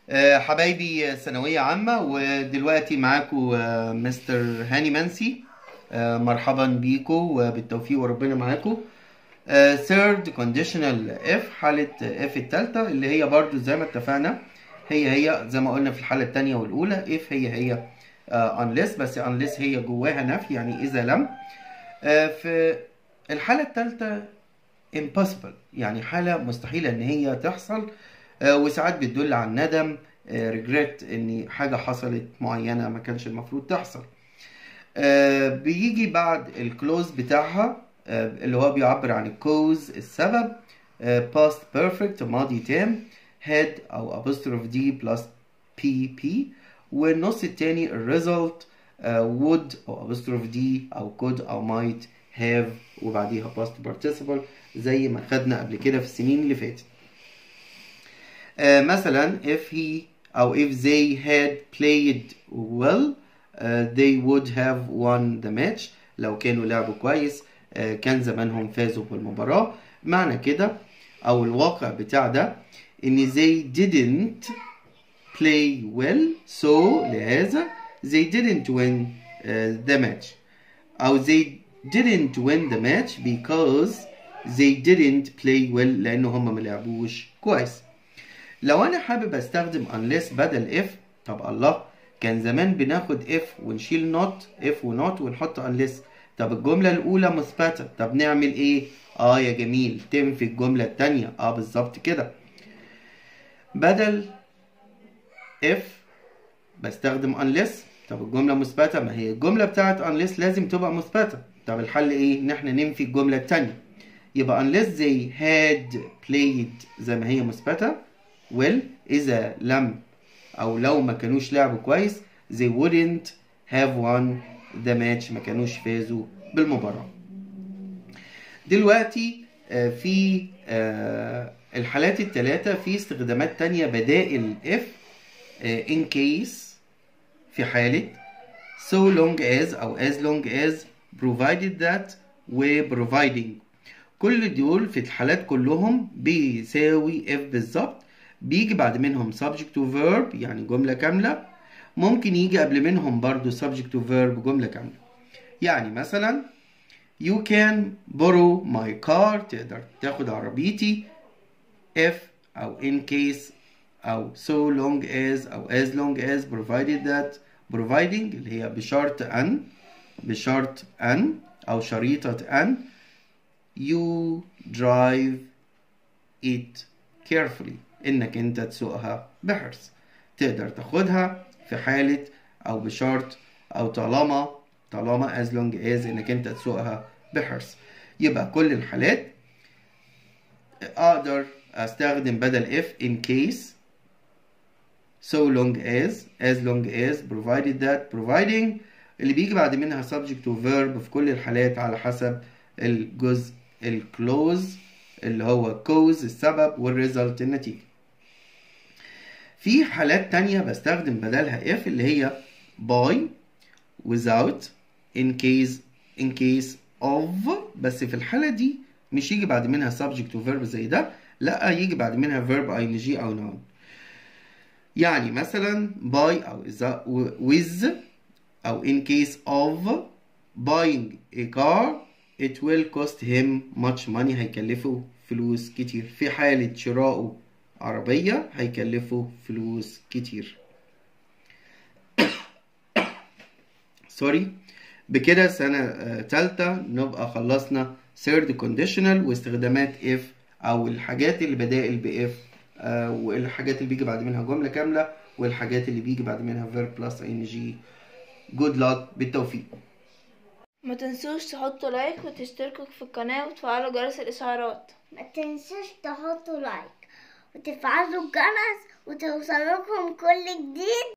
آه، حبايبي ثانوية عامة ودلوقتي معاكم آه، مستر هاني منسي آه، مرحبا بيكم وبالتوفيق وربنا معاكم آه، third conditional if حالة if التالتة اللي هي برضو زي ما اتفقنا هي هي زي ما قلنا في الحالة التانية والأولى if هي هي آه، unless بس unless هي جواها نفي يعني إذا لم آه، في الحالة التالتة impossible يعني حالة مستحيلة إن هي تحصل آه، وساعات بتدل على الندم ريجريت ان حاجه حصلت معينه ما كانش المفروض تحصل آه، بيجي بعد الكلوز بتاعها آه، اللي هو بيعبر عن الكوز السبب آه، past perfect ماضي تام had او apostrophe d plus pp والنص التاني الريزلت would او apostrophe d او could او might have وبعديها past participle زي ما خدنا قبل كده في السنين اللي فاتت آه، مثلا if he أو if they had played well uh, they would have won the match لو كانوا لعبوا كويس آه، كان زمانهم فازوا بالمباراة معنى كده أو الواقع بتاع ده إن they didn't play well so لهذا they didn't win uh, the match أو they didn't win the match because they didn't play well لأن هم ما لعبوش كويس لو انا حابب استخدم unless بدل if طب الله كان زمان بناخد if ونشيل not if و not ونحط unless طب الجملة الأولى مثبتة طب نعمل إيه؟ آه يا جميل تنفي الجملة التانية آه بالظبط كده بدل if بستخدم unless طب الجملة مثبتة ما هي الجملة بتاعت unless لازم تبقى مثبتة طب الحل إيه؟ إن إحنا ننفي الجملة التانية يبقى unless they had played زي ما هي مثبتة well إذا لم أو لو ما كانوش لعبوا كويس they wouldn't have won the match ما كانوش فازوا بالمباراة دلوقتي آه، في آه، الحالات الثلاثة في استخدامات تانية بدائل if آه، in case في حالة so long as أو as long as provided that و providing كل دول في الحالات كلهم بيساوي if بالظبط بيجي بعد منهم subject to verb يعني جملة كاملة ممكن يجي قبل منهم برضو subject to verb جملة كاملة يعني مثلا you can borrow my car تقدر تاخد عربيتي if أو in case أو so long as أو as long as provided that providing اللي هي بشرط أن بشرط أن أو شريطة أن you drive it carefully انك انت تسوقها بحرص تقدر تاخدها في حالة او بشرط او طالما طالما as long as انك انت تسوقها بحرص يبقى كل الحالات اقدر استخدم بدل if in case so long as as long as provided that providing اللي بيجي بعد منها subject to verb في كل الحالات على حسب الجزء الكلوز اللي هو cause السبب والريزلت النتيجة في حالات تانية بستخدم بدلها if اللي هي by without in case in case of بس في الحالة دي مش يجي بعد منها subject to verb زي ده لا يجي بعد منها verb ing أو noun يعني مثلا by أو إذا- with أو in case of buying a car it will cost him much money هيكلفه فلوس كتير في حالة شرائه عربية هيكلفه فلوس كتير سوري بكده سنة آه، تالتة نبقى خلصنا third conditional واستخدامات if أو الحاجات اللي بدائل ب if آه، والحاجات اللي بيجي بعد منها جملة كاملة والحاجات اللي بيجي بعد منها verb plus ing good luck بالتوفيق ما تنسوش تحطوا لايك وتشتركوا في القناة وتفعلوا جرس الإشعارات ما تنسوش تحطوا لايك وتفعلوا الجرس وتوصلكم كل جديد